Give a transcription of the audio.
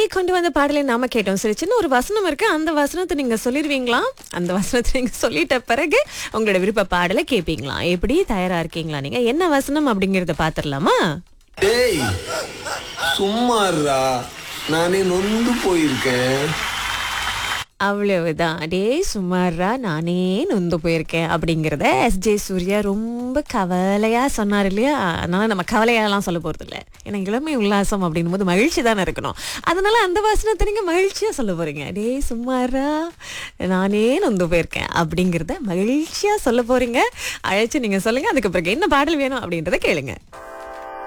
கொண்டு வந்த பாடலை நாம கேட்டோம் சரி சின்ன ஒரு வசனம் இருக்கு அந்த வசனத்தை நீங்க சொல்லிடுவீங்களா அந்த வசனத்தை நீங்க சொல்லிட்ட பிறகு உங்களோட விருப்ப பாடலை கேட்பீங்களா எப்படி தயாரா இருக்கீங்களா நீங்க என்ன வசனம் அப்படிங்கறத பாத்துடலாமா டேய் சும்மாறா நானே நொந்து போயிருக்கேன் அவ்வளவுதான் அடே சுமாரா நானே நொந்து போயிருக்கேன் அப்படிங்கிறத எஸ் ஜே சூர்யா ரொம்ப கவலையா சொன்னார் இல்லையா அதனால நம்ம கவலையாலாம் சொல்ல போறது இல்ல ஏன்னா இளமை உல்லாசம் அப்படின்னும் போது மகிழ்ச்சி தானே இருக்கணும் அதனால அந்த வசனத்தை நீங்க மகிழ்ச்சியா சொல்ல போறீங்க அடே சுமாரா நானே நொந்து போயிருக்கேன் அப்படிங்கிறத மகிழ்ச்சியா சொல்ல போறீங்க அழைச்சு நீங்க சொல்லுங்க அதுக்கு பிறகு என்ன பாடல் வேணும் அப்படின்றத கேளுங்க